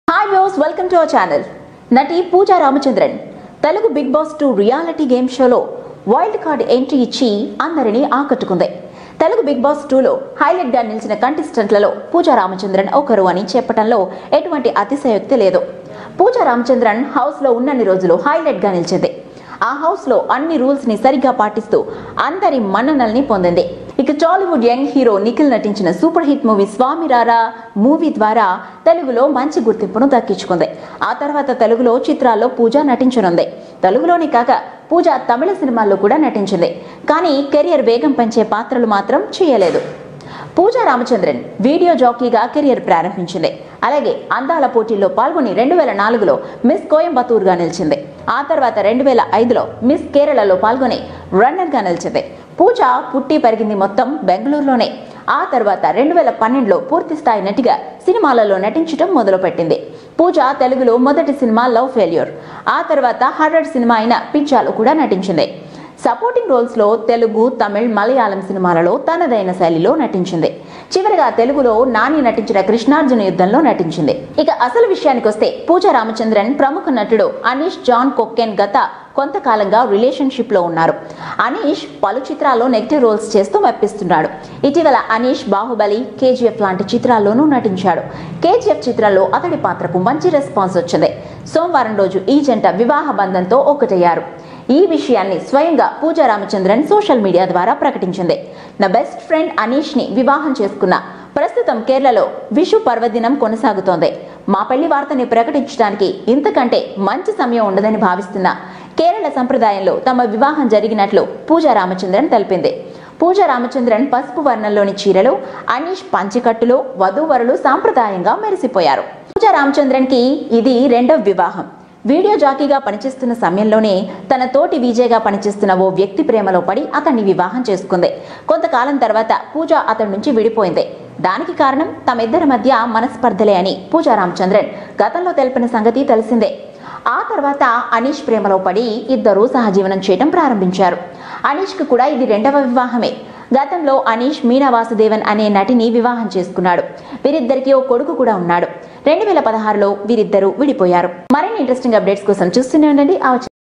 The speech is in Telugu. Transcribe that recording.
hi views welcome to our channel నటి Pooja Ramachandran Telugu big boss two reality game షోలో వైల్డ్ కార్డ్ ఎంట్రీ ఇచ్చి అందరినీ ఆకట్టుకుంది తెలుగు బిగ్ బాస్ టూలో హైలైట్ గా నిలిచిన కంటెస్టెంట్లలో పూజా రామచంద్రన్ ఒకరు అని చెప్పడంలో ఎటువంటి అతిశయోక్తి లేదు పూజా రామచంద్రన్ హౌస్ లో ఉన్నన్ని రోజులు హైలైట్ గా నిలిచింది ఆ హౌస్ లో అన్ని రూల్స్ ని సరిగ్గా పాటిస్తూ అందరి మన్ననల్ని పొందింది ఇక టాలీవుడ్ యంగ్ హీరో నిఖిల్ నటించిన సూపర్ హిట్ మూవీ స్వామి రారా మూవీ ద్వారా తెలుగులో మంచి గుర్తింపును దక్కించుకుంది ఆ తర్వాత తెలుగులో చిత్రాల్లో పూజ నటించనుంది తెలుగులోనే కాక పూజ తమిళ సినిమాల్లో కూడా నటించింది కానీ కెరియర్ వేగం పెంచే పాత్రలు మాత్రం చేయలేదు పూజా రామచంద్రన్ వీడియో జాకీగా కెరియర్ ప్రారంభించింది అలాగే అందాల పోటీల్లో పాల్గొని రెండు వేల నాలుగులో మిస్ కోయంబత్తూర్గా నిలిచింది ఆ తర్వాత రెండు వేల ఐదులో మిస్ కేరళలో పాల్గొని రన్నర్గా నిలిచింది పూజ పుట్టి పెరిగింది మొత్తం బెంగళూరులోనే ఆ తర్వాత రెండు వేల పన్నెండులో పూర్తి స్థాయి నటిగా సినిమాలలో నటించడం మొదలుపెట్టింది పూజ తెలుగులో మొదటి సినిమా లవ్ ఫెయిల్యూర్ ఆ తర్వాత హర్రర్ సినిమా అయిన పిచ్చాలో కూడా నటించింది సపోర్టింగ్ రోల్స్ లో తెలుగు తమిళ్ మలయాళం సినిమాలలో తనదైన శైలిలో నటించింది చివరిగా తెలుగులో నాని నటించిన కృష్ణార్జున యుద్ధంలో నటించింది ఇక అసలు విషయానికి వస్తే పూజా రామచంద్రన్ ప్రముఖ నటుడు అనీష్ జాన్ కొక్కెన్ గత కొంతకాలంగా రిలేషన్షిప్ లో ఉన్నారు అనీష్ పలు చిత్రాల్లో నెగిటివ్ రోల్స్ చేస్తూ మెప్పిస్తున్నాడు ఇటీవల అనీష్ బాహుబలి కేజీఎఫ్ లాంటి చిత్రాల్లోనూ నటించాడు కేజీఎఫ్ చిత్రంలో అతడి పాత్రకు మంచి రెస్పాన్స్ వచ్చింది సోమవారం రోజు ఈ జంట వివాహ బంధంతో ఒకటయ్యారు ఈ విషయాన్ని స్వయంగా పూజా రామచంద్రన్ సోషల్ మీడియా ద్వారా ప్రకటించింది నా బెస్ట్ ఫ్రెండ్ అనీష్ ని వివాహం చేసుకున్న ప్రస్తుతం కేరళలో విషు పర్వదినం కొనసాగుతోంది మా పెళ్లి వార్తని ప్రకటించడానికి ఇంతకంటే మంచి సమయం ఉండదని భావిస్తున్న కేరళ సంప్రదాయంలో తమ వివాహం జరిగినట్లు పూజా రామచంద్రన్ తెలిపింది పూజా రామచంద్రన్ పసుపు వర్ణంలోని చీరలో అనీష్ పంచికట్టులో వధూవరులు సాంప్రదాయంగా మెరిసిపోయారు పూజా రామచంద్రన్ కి ఇది రెండవ వివాహం వీడియో జాకీగా పనిచేస్తున్న సమయంలోనే తన తోటి విజయ్గా పనిచేస్తున్న ఓ వ్యక్తి ప్రేమలో పడి అతన్ని వివాహం చేసుకుంది కొంతకాలం తర్వాత పూజ అతడి నుంచి విడిపోయింది దానికి కారణం తమిద్దరి మధ్య మనస్పర్ధలే అని పూజా రామచంద్రన్ గతంలో తెలిపిన సంగతి తెలిసిందే ఆ తర్వాత అనీష్ ప్రేమలో పడి ఇద్దరూ సహజీవనం చేయడం ప్రారంభించారు అనీష్కి కూడా ఇది రెండవ వివాహమే గతంలో అనీష్ మీనా వాసుదేవన్ అనే నటిని వివాహం చేసుకున్నాడు వీరిద్దరికి ఓ కొడుకు కూడా ఉన్నాడు రెండు వేల పదహారులో వీరిద్దరూ విడిపోయారు మరిన్ని ఇంట్రెస్టింగ్ అప్డేట్స్ కోసం చూస్తూనే ఉండండి ఆ